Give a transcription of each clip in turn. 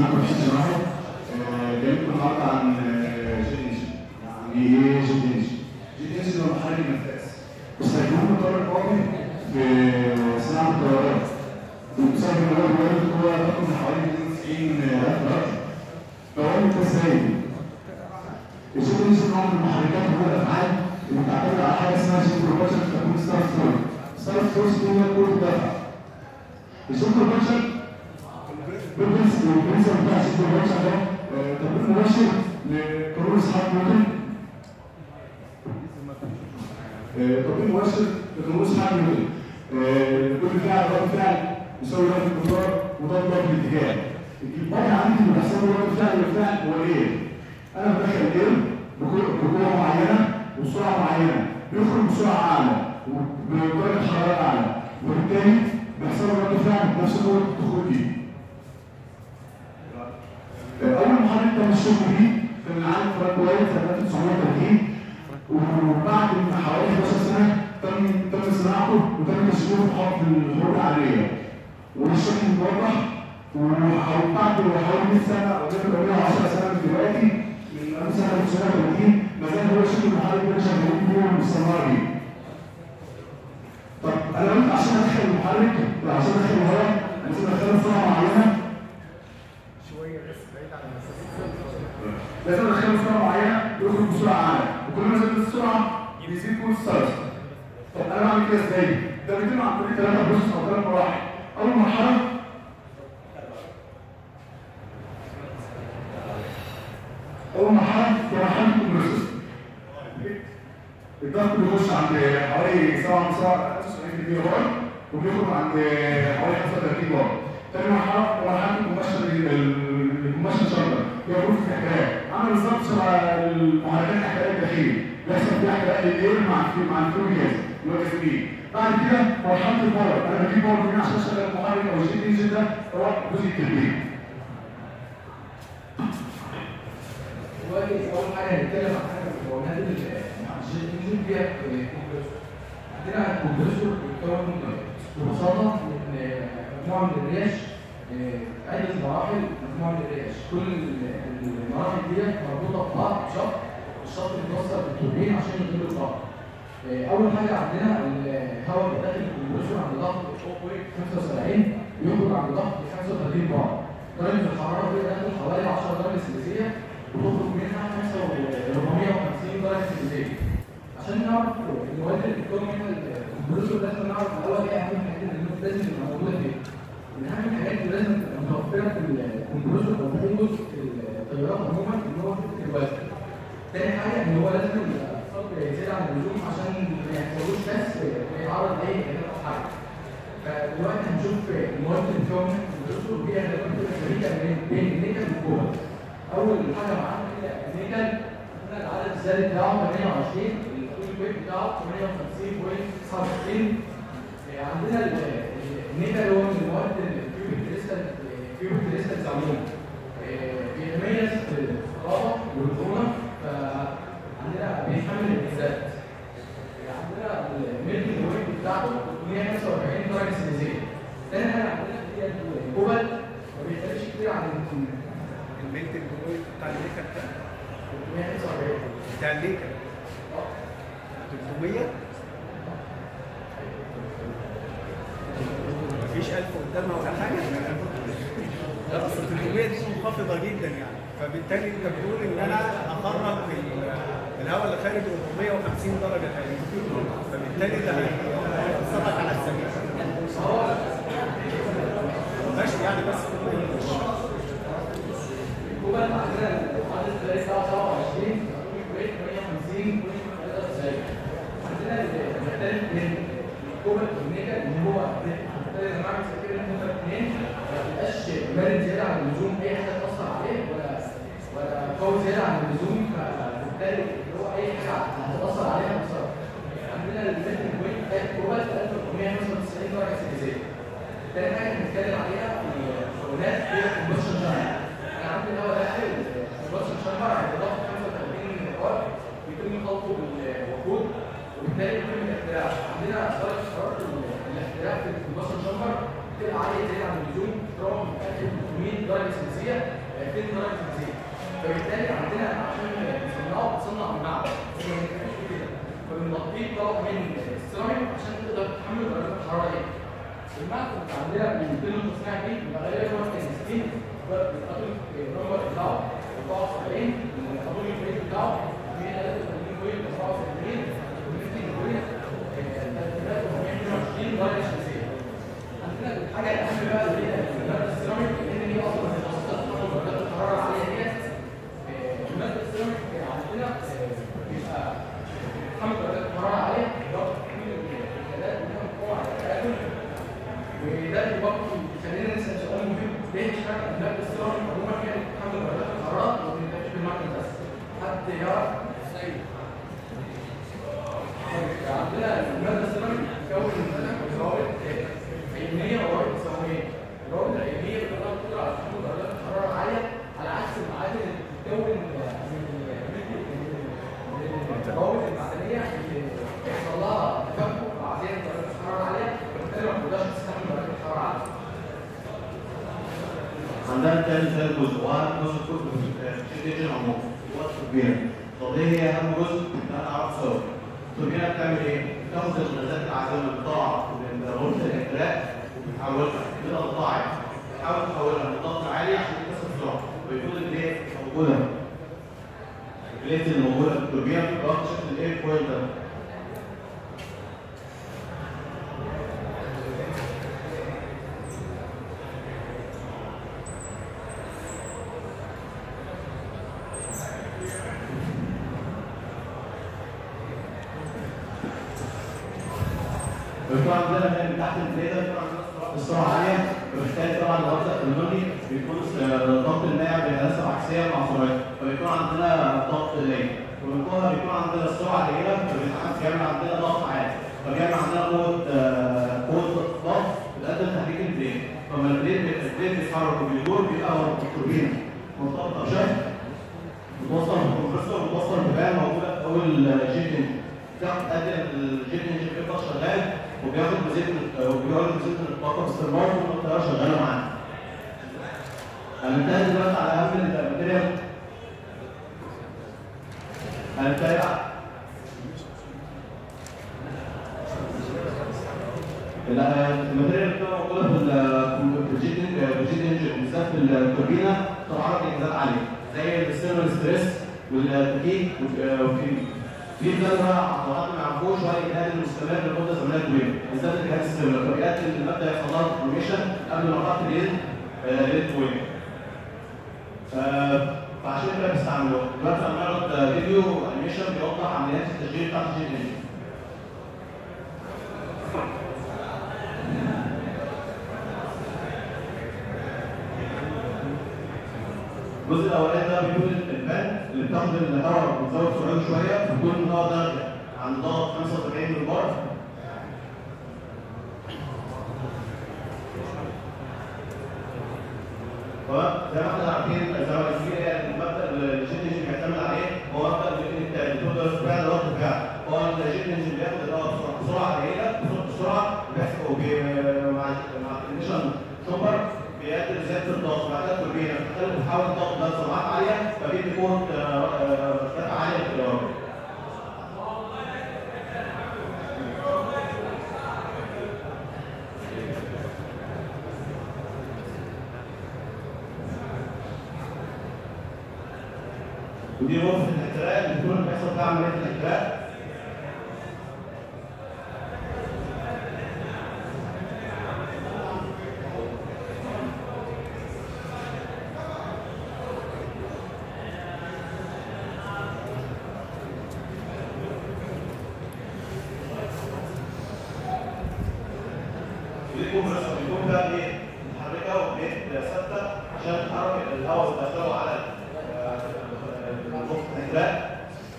معاكم حسين واحد جايبكم النهارده عن جيت انجن يعني ايه جيت انجن؟ جيت انجن هو محرك النفاث بيستخدموه المطار القومي في صناعه الطيارات وبسبب ان هو بيولد قوه تقوم بحوالي 90000 درجه فهو انت ازاي؟ الجيت انجن نوع من المحركات هو الافعال اللي بتعتمد على حاجه اسمها جيت بروبوشن تكون ستار ستوري ستار ستوري دي هي قوه الدفع الجيت بروبوشن بالنسبه بالنسبه بتاع الجيت بروبوشن ده تطبيق مباشر لقانون اسحاق نيوتن تطبيق مباشر لقانون اسحاق نيوتن كل فعل رد فعل يساوي رد المقدار وضرب ضرب الاتجاه الوضع عندي اللي بيحصل له رد فعل والفعل هو ايه؟ انا بدخل ايه بقوه معينه وسرعه معينه بيخرج بسرعه اعلى وبدرجه حراره اعلى وبالتالي بيحصل له رد فعل بنفس قوه الدخول دي اول محرك تم الشغل بيه كان العالم فرانك وايت سنه 1930 وبعد حوالي 11 سنه تم تم صناعته وتم تشغيله في حرب الحروب العالميه والشكل موضح وبعد حوالي 100 سنه او 110 سنه من دلوقتي من سنه 1930 ما زال هو شكل المحرك اللي شغالين بيه ومستمر بيه. طب انا قلت عشان ادخل المحرك عشان ادخل الهواء لازم ادخله سرعه معينه شويه بس بعيد عن المسافه لازم ادخله سرعه معينه يخرج بسرعه اعلى وكل ما زادت السرعه يزيد قوه السرعه طب انا بعمل كده ازاي؟ ده بيتم عن طريق ثلاثه بروسس او ثلاث مراحل اول مرحله اول مرحله هي مرحله الكومبريسور الضغط بيخش عند حوالي 7 95 بار وبيخرج عند حوالي 35 بار تاني مرحله مرحله الكومبشن الكومبشن شامبر هي غرفه الاحتراق عامل بالظبط شبه المحركات الاحتراق الداخلي بيحصل فيها احتراق للاير مع مع الفلو جاز اللي هو جاز بعد كده مرحله الباور انا بجيب باور من عشان اشغل المحرك او الجيت انجن ده هو جزء التربيه دلوقتي اول حاجه هنتكلم عن حاجه في مكونات الجيت انجن فيها كومبريسور عندنا الكمبريسور بيتكون ببساطه من مجموعه من الريش عده مراحل مجموعه من الريش كل المراحل ديت مربوطه ببعض بشرط الشرط بيتوصل بالتوربين عشان يديله الطاقه اول حاجه عندنا الهواء اللي داخل الكمبريسور عند ضغط 0.75 بيخرج عند ضغط 35 بار درجه الحراره دي داخل حوالي 10 درجه سلسيه وتخرج منها 450 درجه سلسيه عشان نعرف المواد اللي بتكون منها الكمبريسور لازم نعرف الاول ايه اهم الحاجات اللي لازم تبقى موجوده فيه من اهم الحاجات اللي لازم تبقى متوفره في الكمبريسور او في اي جزء في الطيارات عموما ان هو فكره الوزن تاني حاجه ان هو لازم الصبر يزيد عن اللزوم عشان ما يحصلوش كسر ويتعرض لاي حاجات او حاجه فدلوقتي هنشوف المواد اللي فيها من الكمبريسور وهي غالبا بتبقى شريكه بين النيكل والكوبر اول حاجه معانا هي النيكل هنا العدد الذري بتاعه 28 الفول ويت بتاعه 58.99 عندنا النيكل هو من المواد الكيوبيك كريستال كيوبيك كريستالز عموما بيتميز بالصلابه والرطوبه فعندنا بيتحمل الانسات عندنا الميلتنج ويت بتاعته 345 درجه سلسيه تاني حاجه عندنا هي الكوبل ما بيختلفش كتير عن الميلت الجمهوري بتاع الليكا بتاع 345 بتاع الليكا 300 مفيش 1000 قدامها ولا حاجه لا اصل 300 دي منخفضه جدا يعني فبالتالي انت بتقول ان انا اخرج ال- الهواء اللي خارج 450 درجه تقريبا فبالتالي ده هيأثرك على السميع ماشي يعني بس الكوبل عندنا العدد الذري بتاعه 27 ويت 58 عندنا المختلف بين الكوبل والنيكل ان هو زي ما عملت كده ان هما الاثنين ما بيبقاش بارد زياده عن اللزوم اي حاجه تاثر عليه ولا ولا قوي زياده عن اللزوم فبالتالي اللي هو اي حاجه هتاثر عليها بتاثر عندنا الميلتنج بوينت بتاعت الكوبل 1495 درجه سلسيه تاني حاجه هنتكلم عليها في المكونات هي الكومبشن شامبر انا عندي الهواء داخل الكومبشن شامبر عند ضغط 35 بار بيتم خلطه بالوقود وبالتالي يتم الاحتراق عندنا درجه حراره الاحتراق في الكومبشن شامبر بتبقى عاليه زياده عن اللزوم رقم 1300 درجه سلسيه 2000 درجه سلسيه فبالتالي عندنا عشان نصنعه بنصنع من معدن زي ما بنتكلم كده فبنغطيه طبق من السيراميك عشان تقدر تتحمل درجات الحراره دي المعدن اللي عندنا بيتم التصنيع فيه بيبقى غالبا ستين بيتقطع الرمل بتاعه 74 القانون الفريق بتاعه 183 بوينت 74 والميتين بوينت 322 درجه شمسيه عندنا الحاجه الاهم بقى اللي هي الماده السيراميك لان هي اصلا متوسطه تحمل درجات الحراره العاليه ديت الماده السيراميك عندنا بيبقى تحمل درجات الحراره عاليه ضغط كل الكلات ولها قوه على التاكل وده اللي برضه بيخلينا نسال سؤال مهم ليه اشمعنى الماده السيراميك عموما هي اللي بتحمل درجات الحراره وما بتنتجش بالمعدن بس حد يعرف ازاي عندنا الماده السيراميك بتتكون من روابط عينيه وروابط تساهميه الروابط العينيه بتقدر تقدر على تحمل درجات الحراره عاليه على عكس المعادن اللي بتتكون من الروابط المعدنيه اللي بيحصل لها تفكك مع زياده درجات الحراره عاليه وبالتالي ما بتقدرش تستحمل درجات الحراره عاليه عندنا تاني ثالث جزء وهذا جزء كله في الشيء عموما هو التوربينه طب ايه هي اهم جزء؟ ده انا اعرف سوا التوربينه بتعمل ايه؟ بتاخد الغازات العازله اللي بتطلع من غرفه الاحتراق وبتحولها كده قطاعي بتحاول تحولها للضغط عالي عشان تكسر بسرعه ويكون البليت موجوده البليت اللي موجوده في التوربينه بتبقى واخده شكل الاير كويل ده بيكون عندنا من تحت البليده بيكون عندنا السرعه عاليه وبالتالي طبعا الوقت الالكتروني بيكون ضغط الماء بيناسب عكسيه مع سرعته فبيكون عندنا ضغط قليل وبيكون بيكون عندنا السرعه قليله فبيعمل عندنا ضغط عالي فبيعمل عندنا قوه آه، قوه ضغط بتقدم تحريك البليد فلما البليد البليد بيتحرك وبيدور بيبقى التوربينه مرتبطه بشكل متوصل بالكمبرسور متوصل ببال موجوده في اول جيت انجن بتاخد قد الجيت انجن بيفضل شغال وبياخد مزيد من وبياخد مزيد من الطاقه باستمرار والطياره شغاله معاه. هننتهي دلوقتي على اهم الماتيريال هننتهي على لا، الماتيريال اللي بتبقى موجوده في ال- في الجيت في الجيت انجن بالذات في التوربينه بتتعرض لاجهادات عاليه زي السيرفر ستريس والتكييف وفي في فتره حضرتك ما يعرفوش هو الاجهاد المستمر لمده زمنيه طويله بالذات الاجهاد السيرفر فبيؤدي ان الماده يحصل لها ديفورميشن قبل ما تحط اليد ليد طويل فعشان كده بيستعملوها دلوقتي هنعرض فيديو انيميشن بيوضح عمليات التشغيل بتاعت الجيت انجن الجزء الاولاني ده بيكون الفان اللي بتاخد الهواء وبتزود سرعته شويه بيكون الهواء درجه عند ضغط 75 ملي بار تمام زي ما احنا عارفين زي ما الكبير هي المبدا اللي الجيت انجن بيعتمد عليه هو مبدا الاثنين التاني تقدر تفعل الوقت بتاعك هو الجيت انجن بياخد الهواء بسرعه بسرعه قليله بسرعه بسرعه وبي- مع مع الكونديشن سوبر بيقدر زياده الضغط بعد كده التوربينه بتخلي بتحاول الضغط ده سرعات عاليه فبيدي قوه آه، آه، دفع عاليه للطياره ودي غرفه الاحتراق اللي بتكون بيحصل فيها عمليه الاحتراق ودي كومبرسور بيكون فيها ايه؟ متحركه وبليد ثابته عشان تحرك الهواء وتدخله على آه، غرفه الاحتراق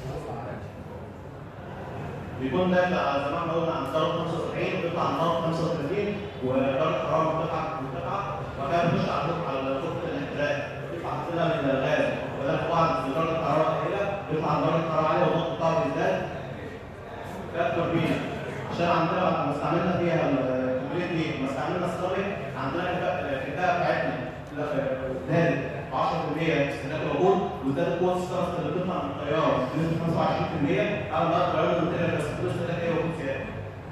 بيكون ده على زمان ما قلنا عن درجه 75 بيطلع عن درجه 35 ودرجه حراره مرتفعه مرتفعه وبعد كده بيخش على غرفه على غرفه الاحتراق بيطلع عندنا من الغاز بدل طبعا في درجه حراره قليله بيطلع عن درجه حراره عاليه والضغط بتاعه بيزداد ده التوربينه عشان عندنا لما استعملنا فيها الكوبليت دي لما استعملنا السيراميك وزادت قوه السرعه اللي بتطلع من التيار بنسبه 25% او ما التيار المنتج بس فلوس ده هي وجود فيها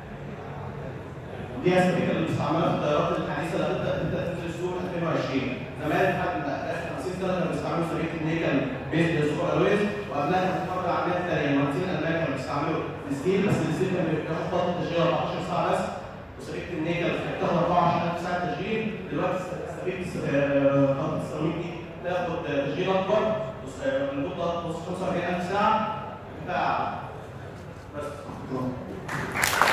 دي اسباب اللي بنستعملها في الطيارات الحديثه اللي هتبدا تبدا تنزل السوق 2020 زمان لحد ما اخر 50 سنه كانوا بيستعملوا سيرفيت النيكل بيزد سوبر الويز وقبلها كانت فتره عمليه ثانيه المهندسين الالمان كانوا بيستعملوا الستيل بس الستيل كان بياخد فتره تشغيل 14 ساعه بس وسيرفيت النيكل كانت بتاخد 24 ساعه تشغيل دلوقتي سيرفيت فتره السيراميك دي تاخد تشغيل اكبر المده توصل 45000 ساعه كفاءه اعلى بس